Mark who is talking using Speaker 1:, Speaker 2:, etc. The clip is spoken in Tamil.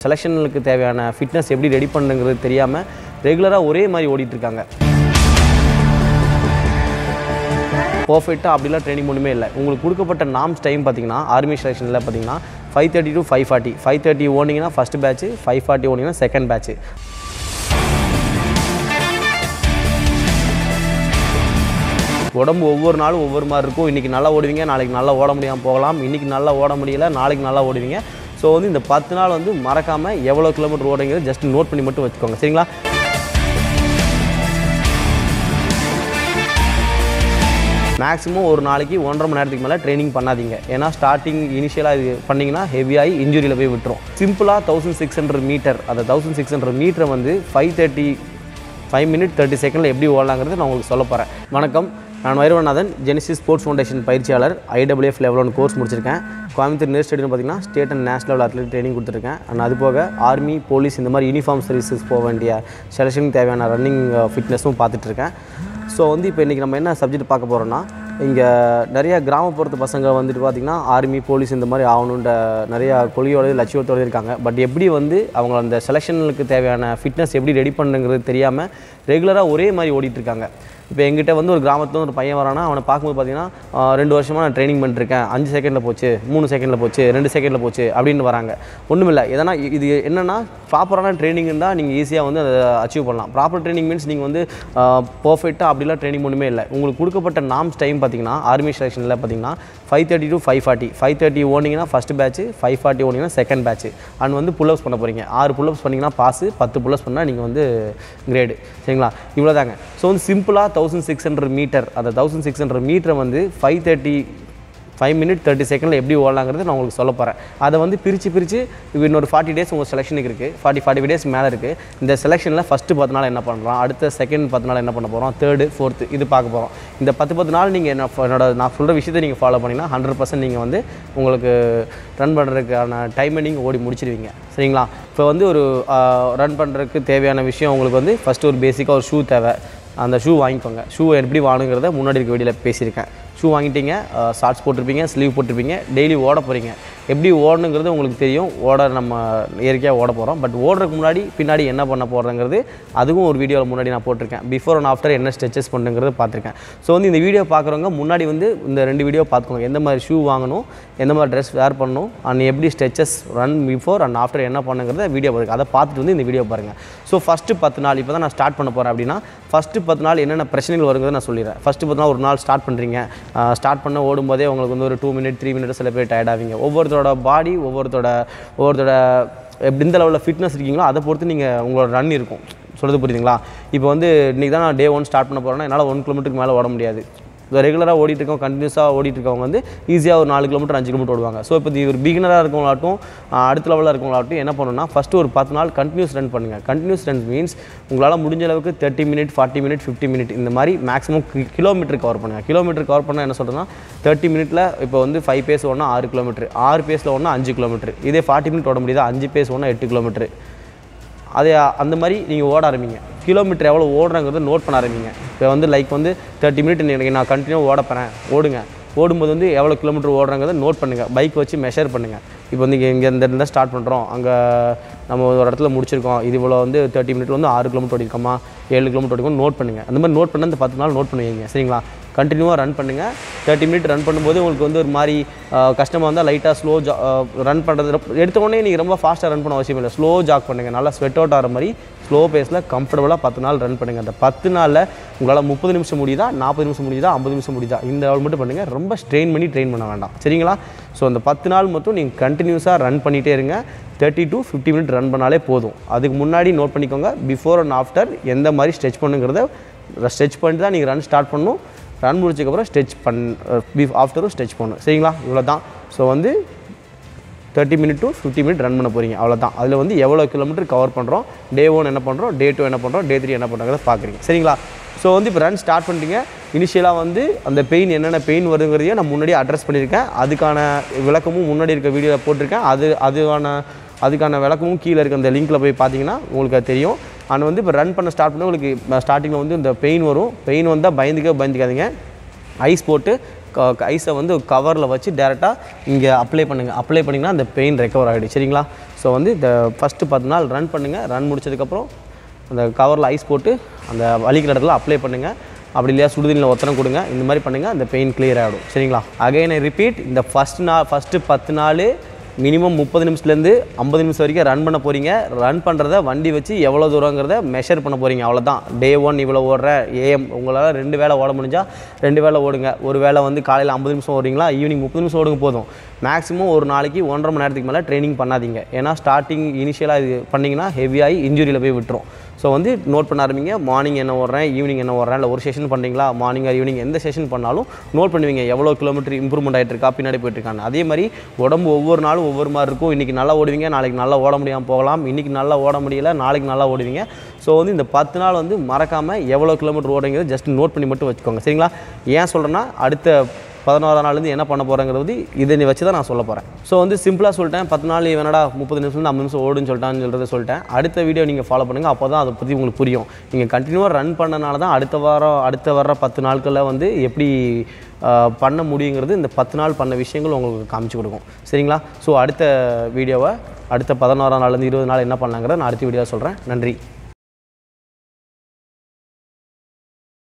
Speaker 1: செலெக்ஷனுக்கு தேவையான ஃபிட்னஸ் எப்படி ரெடி பண்ணுங்கிறது தெரியாமல் ரெகுலராக ஒரே மாதிரி ஓடிட்டு இருக்காங்க பர்ஃபெக்டாக அப்படிலாம் ட்ரைனிங் ஒன்றுமே இல்லை உங்களுக்கு கொடுக்கப்பட்ட நாம்ஸ் டைம் பார்த்தீங்கன்னா ஆர்மி செலெக்ஷனில் பார்த்தீங்கன்னா five thirty to five forty five thirty ஓனிங்கன்னா ஃபஸ்ட் பேட்ச் ஃபைவ் ஃபார்ட்டி ஓனிங்கன்னா செகண்ட் பேட்ச் உடம்பு ஒவ்வொரு நாளும் ஒவ்வொரு மாதிரி இருக்கும் இன்றைக்கி நல்லா ஓடுவீங்க நாளைக்கு நல்லா ஓட முடியாமல் போகலாம் இன்றைக்கி நல்லா ஓட முடியல நாளைக்கு நல்லா ஓடுவீங்க ஸோ வந்து இந்த பத்து நாள் வந்து மறக்காமல் எவ்வளோ கிலோமீட்டர் ஓடுங்கிறது ஜஸ்ட் நோட் பண்ணி மட்டும் வச்சுக்கோங்க சரிங்களா மேக்ஸிமம் ஒரு நாளைக்கு ஒன்றரை மணி நேரத்துக்கு மேலே ட்ரைனிங் பண்ணாதீங்க ஏன்னா ஸ்டார்டிங் இனிஷியலாக இது பண்ணிங்கன்னா ஹெவியாகி இன்ஜுரியில் போய் விட்டுரும் சிம்பிளாக தௌசண்ட் சிக்ஸ் ஹண்ட்ரட் மீட்டர் அந்த தௌசண்ட் சிக்ஸ் ஹண்ட்ரட் மீட்டரை வந்து five thirty five minute thirty செகண்டில் எப்படி ஓடலாங்கிறது நான் உங்களுக்கு சொல்ல போகிறேன் வணக்கம் நான் வைரவநாதன் ஜெனிசிஸ் ஸ்போர்ட்ஸ் ஃபவுண்டேஷன் பயிற்சியாளர் ஐடபிள்யூஎஃப் லெவல் ஒன் கோர்ஸ் முடிச்சிருக்கேன் கோயம்புத்தூர் நியர் ஸ்டேடியம் பார்த்தீங்கன்னா state and national level athlete training கொடுத்துருக்கேன் அண்ட் அது போக ஆர்மி போலீஸ் இந்த மாதிரி யூனிஃபார்ம் சர்வீசஸ் போக வேண்டிய செலெக்ஷனுக்கு தேவையான ரன்னிங் ஃபிட்னஸும் பார்த்துட்ருக்கேன் ஸோ வந்து இப்போ இன்றைக்கி நம்ம என்ன சப்ஜெக்ட் பார்க்க போகிறோம்னா இங்கே நிறைய கிராமப்புறத்து பசங்க வந்துட்டு பார்த்திங்கன்னா ஆர்மி போலீஸ் இந்த மாதிரி ஆகணுன்ற நிறையா கொள்கையோட லட்சியத்தோடு இருக்காங்க பட் எப்படி வந்து அவங்க அந்த செலெக்ஷனுக்கு தேவையான ஃபிட்னஸ் எப்படி ரெடி பண்ணுங்கிறது தெரியாமல் ரெகுலராக ஒரே மாதிரி ஓடிட்டு இருக்காங்க இப்போ எங்கிட்ட வந்து ஒரு கிராமத்துல ஒரு பையன் வரானா அவனை பார்க்கும்போது பார்த்தீங்கன்னா ஆஹ், ரெண்டு வருஷமாக நான் ட்ரைனிங் பண்ணிருக்கேன் அஞ்சு செகண்டில் போச்சு மூணு செகண்டில் போச்சு ரெண்டு செகண்டில் போச்சு அப்படின்னு வராங்க ஒன்றுமில்லை எதனா இது என்னென்னா ப்ராப்பரான ட்ரைனிங் இருந்தால் நீங்கள் ஈஸியாக வந்து அதை அச்சீவ் பண்ணலாம் ப்ராப்பர் ட்ரைனிங் மீன்ஸ் நீங்கள் வந்து பர்ஃபெக்டாக அப்படிலாம் ட்ரைனிங் ஒன்றுமே இல்லை உங்களுக்கு கொடுக்கப்பட்ட நாம்ஸ் டைம் பார்த்தீங்கன்னா ஆர்மி செலெக்ஷனில் பார்த்தீங்கன்னா five thirty to five forty five thirty ஓனிங்கன்னா ஃபஸ்ட் பேட்ச் ஃபைவ் ஃபார்ட்டி ஓனிங்கன்னா செகண்ட் பேட்ச் அண்ட் வந்து புல்லப்ஸ் பண்ண போகிறீங்க ஆறு புல்லப்ஸ் பண்ணிங்கன்னா பாஸ் பத்து புல்லப்ஸ் பண்ணால் நீங்கள் வந்து கிரேடு சரிங்களா இவ்வளோதாங்க ஸோ வந்து சிம்பிளாக தௌசண்ட் சிக்ஸ் ஹண்ட்ரட் மீட்டர் அந்த தௌசண்ட் சிக்ஸ் ஹண்ட்ரட் மீட்டரை வந்து five thirty five minute thirty செகண்டில் எப்படி ஓடலாங்கிறது நான் உங்களுக்கு சொல்ல போகிறேன் அதை வந்து பிரித்து பிரித்து இப்போ இன்னொரு ஃபார்ட்டி டேஸ் உங்கள் செலெக்ஷனுக்கு இருக்குது ஃபார்ட்டி ஃபார்ட்டி டேஸ் மேலே இருக்குது இந்த செலெக்ஷனில் ஃபஸ்ட்டு பத்து நாள் என்ன பண்ணுறோம் அடுத்த செகண்ட் பத்து நாள் என்ன பண்ண போகிறோம் தேர்டு ஃபோர்த்து இது பார்க்க போகிறோம் இந்த பத்து பத்து நாள் நீங்கள் என்ன என்னோட நான் சொல்கிற விஷயத்தை நீங்கள் ஃபாலோ பண்ணிங்கன்னா ஹண்ட்ரட் பர்சன்ட் நீங்கள் வந்து உங்களுக்கு ரன் பண்ணுறதுக்கான டைமை நீங்கள் ஓடி முடிச்சிடுவீங்க சரிங்களா இப்போ வந்து ஒரு ரன் பண்ணுறதுக்கு தேவையான விஷயம் உங்களுக்கு வந்து ஃபஸ்ட்டு ஒரு பேசிக்காக ஒரு ஷூ தேவை அந்த ஷூ வாங்கிக்கோங்க ஷூ எப்படி வாங்குங்கிறத முன்னாடி இருக்க வீடியோவில் பேசியிருக்கேன் ஷூ வாங்கிட்டீங்க ஷார்ட்ஸ் போட்டிருப்பீங்க ஸ்லீவ் போட்டிருப்பீங்க டெய்லி ஓட போகிறீங்க எப்படி ஓடணுங்கிறது உங்களுக்கு தெரியும் ஓட நம்ம இயற்கையாக ஓட போகிறோம் பட் ஓடுறதுக்கு முன்னாடி பின்னாடி என்ன பண்ண போகிறதுங்கிறது அதுவும் ஒரு வீடியோவில் முன்னாடி நான் போட்டிருக்கேன் பிஃபோர் அண்ட் ஆஃப்டர் என்ன ஸ்ட்ரெச்சஸ் பண்ணுங்கிறது பார்த்துருக்கேன் ஸோ வந்து இந்த வீடியோ பார்க்குறவங்க முன்னாடி வந்து இந்த ரெண்டு வீடியோ பார்த்துக்கோங்க எந்த மாதிரி ஷூ வாங்கணும் எந்த மாதிரி ட்ரெஸ் வேர் பண்ணணும் அண்ட் எப்படி stretches run before and after என்ன பண்ணுங்கிறத வீடியோ பாருங்க அதை பார்த்துட்டு வந்து இந்த வீடியோ பாருங்கள் ஸோ ஃபஸ்ட்டு பத்து நாள் இப்போ தான் நான் ஸ்டார்ட் பண்ண போகிறேன் அப்படின்னா ஃபஸ்ட்டு பத்து நாள் என்னென்ன பிரச்சனைகள் வருங்கிறத நான் சொல்லிடுறேன் ஃபஸ்ட்டு பத்து நாள் ஒரு நாள் ஸ்டார்ட் பண்ணுறீங்க ஸ்டார்ட் பண்ண ஓடும்போதே உங்களுக்கு வந்து ஒரு டூ மினிட் த்ரீ மினிட் சில பேர் டயர்ட் ஆவீங்க ஒவ்வொருத்தரோட பாடி ஒவ்வொருத்தரோட ஒவ்வொருத்தரோட எப்படி எந்த லெவலில் ஃபிட்னஸ் இருக்கீங்களோ அதை பொறுத்து நீங்கள் உங்களோட ரன் இருக்கும் சொல்கிறது புரியுதுங்களா இப்போ வந்து இன்றைக்கி தான் நான் டே ஒன் ஸ்டார்ட் பண்ண போகிறேன்னா என்னால் ஒன் கிலோமீட்டருக்கு மேலே ஓட முடியாது ரெகுலராக ஓடிட்டு இருக்கோம் கண்டினியூஸாக ஓடிட்டு இருக்கவங்க வந்து ஈஸியாக ஒரு நாலு கிலோமீட்டர் அஞ்சு கிலோமீட்டர் ஓடுவாங்க ஸோ இப்போ இது ஒரு பிகினராக இருக்கவங்களாட்டும் ஆஹ் அடுத்த லெவலில் இருக்கவங்களாட்டும் என்ன பண்ணணும்னா ஃபஸ்ட்டு ஒரு பத்து நாள் கண்டினியூஸ் ரன் பண்ணுங்கள் கண்டினியூஸ் ரன் மீன்ஸ் உங்களால் முடிஞ்ச அளவுக்கு thirty minute forty minute fifty minute இந்த மாதிரி மேக்ஸிமம் கிலோமீட்டர் கவர் பண்ணுங்கள் கிலோமீட்டர் கவர் பண்ணால் என்ன சொல்கிறேன்னா தேர்ட்டி மினிட்டில் இப்போ வந்து ஃபைவ் பேஸ் ஓடனா ஆறு கிலோமீட்டர் ஆறு பேஸில் ஒன்றா அஞ்சு கிலோமீட்டர் இதே ஃபார்ட்டி மினிட் ஓட முடியுதா அஞ்சு பேஸ் ஒன்றா எட்டு கிலோமீட்டர் அதே அந்த மாதிரி நீங்கள் ஓட ஆரம்பிங்க கிலோமீட்டர் எவ்வளோ ஓடுறங்கிறத நோட் பண்ண ஆரம்பிங்க இப்போ வந்து லைக் வந்து தேர்ட்டி மினிட் எனக்கு நான் கண்டினியூ ஓட போகிறேன் ஓடுங்க ஓடும்போது வந்து எவ்வளோ கிலோமீட்டர் ஓடுறங்கிறத நோட் பண்ணுங்கள் பைக் வச்சு மெஷர் பண்ணுங்கள் இப்போ வந்து இங்கே இங்கே இந்த இடத்துல ஸ்டார்ட் பண்ணுறோம் அங்கே நம்ம ஒரு இடத்துல முடிச்சிருக்கோம் இது இவ்வளோ வந்து தேர்ட்டி மினிட்ல வந்து ஆறு கிலோமீட்டர் ஓடிருக்கோமா ஏழு கிலோமீட்டர் ஓடிக்கோம் நோட் பண்ணுங்கள் அந்த மாதிரி நோட் பண்ண அந்த பத்து நாள் நோட் பண்ணுவீங்க சரிங்களா கண்டினியூவாக ரன் பண்ணுங்கள் தேர்ட்டி மினிட் ரன் பண்ணும்போது உங்களுக்கு வந்து ஒரு மாதிரி ஆஹ், கஷ்டமாக இருந்தால் லைட்டாக ஸ்லோ ஜா ரன் பண்ணுறது எடுத்த உடனே நீங்கள் ரொம்ப ஃபாஸ்ட்டாக ரன் பண்ண அவசியம் இல்லை ஸ்லோ ஜாக் பண்ணுங்கள் நல்லா ஸ்வெட் அவுட் ஆகிற மாதிரி ஸ்லோ பேஸில் கம்ஃபர்டபுளாக பத்து நாள் ரன் பண்ணுங்கள் அந்த பத்து நாளில் உங்களால் முப்பது நிமிஷம் முடியுதா நாற்பது நிமிஷம் முடியுதா ஐம்பது நிமிஷம் முடியுதா இந்த லெவல் மட்டும் பண்ணுங்கள் ரொம்ப ஸ்ட்ரெயின் பண்ணி ட்ரெயின் பண்ண வேண்டாம் சரிங்களா ஸோ அந்த பத்து நாள் மட்டும் நீங்கள் கண்டினியூஸாக ரன் பண்ணிகிட்டே இருங்க thirty to fifty minute run பண்ணாலே போதும் அதுக்கு முன்னாடி நோட் பண்ணிக்கோங்க பிஃபோர் அண்ட் ஆஃப்டர் எந்த மாதிரி ஸ்ட்ரெச் பண்ணுங்கிறத ஸ்ட்ரெச் பண்ணிட்டு தான் நீங்கள் ரன் ஸ்டார்ட் பண்ணணும் ரன் முடிச்சதுக்கப்புறம் ஸ்ட்ரெச் பண் பீஃப் ஆஃப்டரும் ஸ்ட்ரெச் பண்ணணும் சரிங்களா இவ்வளோ தான் ஸோ வந்து thirty minute to fifty minute run பண்ண போகிறீங்க அவ்வளோதான் அதில் வந்து எவ்வளோ கிலோமீட்டர் கவர் பண்ணுறோம் டே ஒன் என்ன பண்ணுறோம் டே டூ என்ன பண்ணுறோம் டே த்ரீ என்ன பண்ணுறோங்கிறத பார்க்குறீங்க சரிங்களா ஸோ வந்து இப்போ ரன் ஸ்டார்ட் பண்ணிட்டீங்க இனிஷியலாக வந்து அந்த பெயின் என்னென்ன பெயின் வருதுங்கிறதையும் நான் முன்னாடியே அட்ரஸ் பண்ணியிருக்கேன் அதுக்கான விளக்கமும் முன்னாடி இருக்க வீடியோவில் போட்டிருக்கேன் அது அதுக்கான அதுக்கான விளக்கமும் கீழே இருக்க அந்த லிங்க்கில் போய் பார்த்தீங்கன்னா உங்களுக்கு அது தெரியும் அண்ட் வந்து இப்போ ரன் பண்ண ஸ்டார்ட் பண்ண உங்களுக்கு ஸ்டார்டிங்கில் வந்து இந்த பெயின் வரும் பெயின் வந்தால் பயந்துக்க பயந்துக்காதீங்க ஐஸ் போட்டு ஐஸை வந்து கவரில் வச்சு டேரெக்டாக இங்கே அப்ளை பண்ணுங்கள் அப்ளை பண்ணிங்கன்னா அந்த பெயின் ரெக்கவர் ஆகிடும் சரிங்களா ஸோ வந்து இந்த ஃபஸ்ட்டு பத்து நாள் ரன் பண்ணுங்கள் ரன் முடிச்சதுக்கப்புறம் அந்த கவரில் ஐஸ் போட்டு அந்த வலிக்கிற இடத்துல அப்ளை பண்ணுங்கள் அப்படி இல்லையா சுடுதண்ணியில் ஒத்தனை கொடுங்க இந்த மாதிரி பண்ணுங்கள் அந்த பெயின் clear ஆகிடும் சரிங்களா அகைன் ஐ ரிப்பீட் இந்த ஃபஸ்ட் நாள் ஃபஸ்ட்டு பத்து நாள் மினிமம் முப்பது நிமிஷத்துலேருந்து ஐம்பது நிமிஷம் வரைக்கும் ரன் பண்ண போகிறீங்க ரன் பண்ணுறத வண்டி வச்சு எவ்வளோ தூரங்கிறத மெஷர் பண்ண போகிறீங்க அவ்வளோதான் டே ஒன் இவ்வளோ ஓடுற ஏஎம் உங்களால் ரெண்டு வேளை ஓட முடிஞ்சால் ரெண்டு வேளை ஓடுங்க ஒரு வேளை வந்து காலையில் ஐம்பது நிமிஷம் ஓடுறீங்களா ஈவினிங் முப்பது நிமிஷம் ஓடுங்க போதும் மேக்ஸிமம் ஒரு நாளைக்கு ஒன்றரை மணி நேரத்துக்கு மேலே ட்ரைனிங் பண்ணாதீங்க ஏன்னா ஸ்டார்டிங் இனிஷியலாக இது பண்ணிங்கன்னா ஹெவியாகி இன்ஜுரியில் போய் விட்டுரும் ஸோ வந்து நோட் பண்ண ஆரம்பிங்க மார்னிங் என்ன ஓடுறேன் ஈவினிங் என்ன ஓடுறேன் இல்லை ஒரு செஷன் பண்ணுறீங்களா மார்னிங் ஆர் ஈவினிங் எந்த செஷன் பண்ணாலும் நோட் பண்ணுவீங்க எவ்வளோ கிலோமீட்டர் இம்ப்ரூவ்மெண்ட் ஆகிட்டு இருக்கா பின்னாடி போயிட்டு இருக்கான்னு அதே மாதிரி உடம்பு ஒவ்வொரு நாளும் ஒவ்வொரு மாதிரி இருக்கும் இன்றைக்கி நல்லா ஓடுவீங்க நாளைக்கு நல்லா ஓட முடியாமல் போகலாம் இன்றைக்கி நல்லா ஓட முடியல நாளைக்கு நல்லா ஓடுவீங்க ஸோ வந்து இந்த பத்து நாள் வந்து மறக்காமல் எவ்வளோ கிலோமீட்டர் ஓடுங்கிறது ஜஸ்ட் நோட் பண்ணி மட்டும் வச்சுக்கோங்க சரிங்களா ஏன் சொல்கிறேன்னா அடுத்த பதினோராம் நாள்லேருந்து என்ன பண்ண போகிறேங்கிறது இதை வச்சு தான் நான் சொல்ல போகிறேன் ஸோ வந்து சிம்பிளாக சொல்லிட்டேன் பத்து நாள் வேணடா முப்பது நிமிஷம் ஐம்பது நிமிஷம் ஓடுன்னு சொல்லிட்டான்னு சொல்கிறத சொல்லிட்டேன் அடுத்த வீடியோ நீங்கள் ஃபாலோ பண்ணுங்கள் அப்போ தான் அதை பற்றி உங்களுக்கு புரியும் நீங்கள் கண்டினியூவாக ரன் பண்ணனால தான் அடுத்த வாரம் அடுத்த வர்ற பத்து நாட்களில் வந்து எப்படி ஆஹ், பண்ண முடியுங்கிறது இந்த பத்து நாள் பண்ண விஷயங்கள் உங்களுக்கு காமிச்சு கொடுக்கும் சரிங்களா ஸோ அடுத்த வீடியோவை அடுத்த பதினோராம் நாள்லேருந்து இருபது நாள் என்ன பண்ணலாங்கிறத நான் அடுத்த வீடியோ சொல்கிறேன் நன்றி